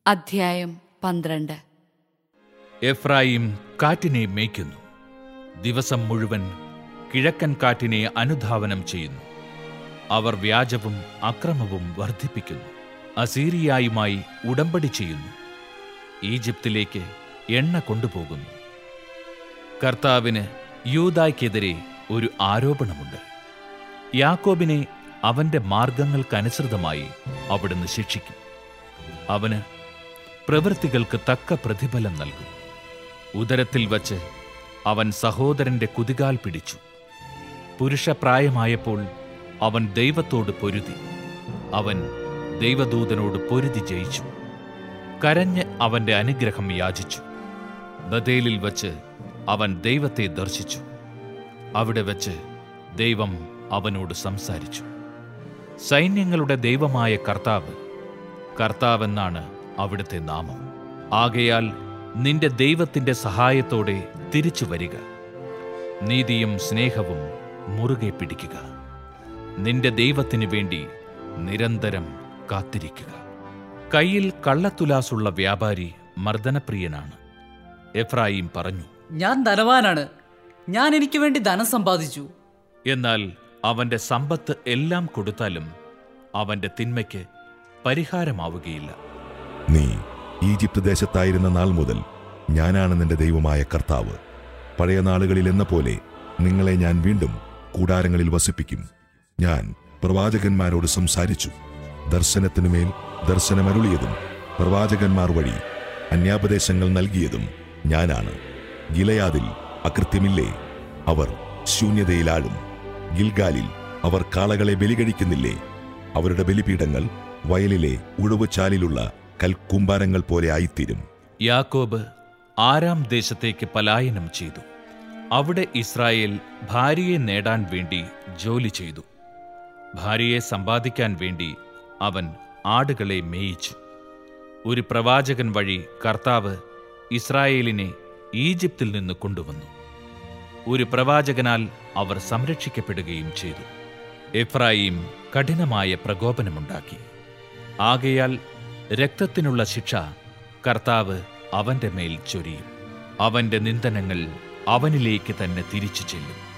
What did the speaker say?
അധ്യായം പന്ത്രണ്ട് എഫ്രായിം കാറ്റിനെ മേയ്ക്കുന്നു ദിവസം മുഴുവൻ കിഴക്കൻ കാറ്റിനെ അനുധാവനം ചെയ്യുന്നു അവർ വ്യാജവും അക്രമവും വർദ്ധിപ്പിക്കുന്നു അസീറിയായുമായി ഉടമ്പടി ചെയ്യുന്നു ഈജിപ്തിലേക്ക് എണ്ണ കൊണ്ടുപോകുന്നു കർത്താവിന് യൂദായ്ക്കെതിരെ ഒരു ആരോപണമുണ്ട് യാക്കോബിനെ അവന്റെ മാർഗങ്ങൾക്കനുസൃതമായി അവിടുന്ന് ശിക്ഷിക്കും അവന് പ്രവൃത്തികൾക്ക് തക്ക പ്രതിഫലം നൽകും ഉദരത്തിൽ വച്ച് അവൻ സഹോദരന്റെ കുതികാൽ പിടിച്ചു പുരുഷപ്രായമായപ്പോൾ അവൻ ദൈവത്തോട് പൊരുതി അവൻ ദൈവദൂതനോട് പൊരുതി ജയിച്ചു കരഞ്ഞ് അവന്റെ അനുഗ്രഹം യാചിച്ചു ബദേലിൽ വച്ച് അവൻ ദൈവത്തെ ദർശിച്ചു അവിടെ വച്ച് ദൈവം അവനോട് സംസാരിച്ചു സൈന്യങ്ങളുടെ ദൈവമായ കർത്താവ് കർത്താവെന്നാണ് അവിടുത്തെ നാമം ആകയാൽ നിന്റെ ദൈവത്തിന്റെ സഹായത്തോടെ തിരിച്ചു വരിക നീതിയും സ്നേഹവും മുറുകെ പിടിക്കുക നിന്റെ ദൈവത്തിനു വേണ്ടി നിരന്തരം കാത്തിരിക്കുക കയ്യിൽ കള്ളത്തുലാസുള്ള വ്യാപാരി മർദ്ദനപ്രിയനാണ് എഫ്രായിം പറഞ്ഞു ഞാൻ ധനവാനാണ് ഞാൻ എനിക്ക് വേണ്ടി ധനം സമ്പാദിച്ചു എന്നാൽ അവന്റെ സമ്പത്ത് എല്ലാം കൊടുത്താലും അവന്റെ തിന്മയ്ക്ക് പരിഹാരമാവുകയില്ല നീ ഈജിപ്ത് ദേശത്തായിരുന്ന നാൾ മുതൽ ഞാനാണ് നിന്റെ ദൈവമായ കർത്താവ് പഴയ നാളുകളിൽ എന്ന പോലെ നിങ്ങളെ ഞാൻ വീണ്ടും കൂടാരങ്ങളിൽ വസിപ്പിക്കും ഞാൻ പ്രവാചകന്മാരോട് സംസാരിച്ചു ദർശനത്തിനുമേൽ ദർശനമരുളിയതും പ്രവാചകന്മാർ വഴി അന്യാപദേശങ്ങൾ നൽകിയതും ഞാനാണ് ഗിലയാദിൽ അകൃത്യമില്ലേ അവർ ശൂന്യതയിലാഴും ഗിൽഗാലിൽ അവർ കാളകളെ ബലികഴിക്കുന്നില്ലേ അവരുടെ ബലിപീഠങ്ങൾ വയലിലെ ഉഴവുചാലിലുള്ള കൽക്കൂമ്പാരങ്ങൾ പോലെ ആയിത്തീരും യാക്കോബ് ആരാം ദേശത്തേക്ക് പലായനം ചെയ്തു അവിടെ ഇസ്രായേൽ ഭാര്യയെ നേടാൻ വേണ്ടി ജോലി ചെയ്തു ഭാര്യയെ സമ്പാദിക്കാൻ വേണ്ടി അവൻ ആടുകളെ മേയിച്ചു ഒരു പ്രവാചകൻ വഴി കർത്താവ് ഇസ്രായേലിനെ ഈജിപ്തിൽ നിന്ന് കൊണ്ടുവന്നു ഒരു പ്രവാചകനാൽ അവർ സംരക്ഷിക്കപ്പെടുകയും ചെയ്തു എഫ്രായിം കഠിനമായ പ്രകോപനമുണ്ടാക്കി ആകയാൽ രക്തത്തിനുള്ള ശിക്ഷ കർത്താവ് അവന്റെ മേൽ ചൊരിയും അവന്റെ നിന്ദനങ്ങൾ അവനിലേക്ക് തന്നെ തിരിച്ചു ചെല്ലും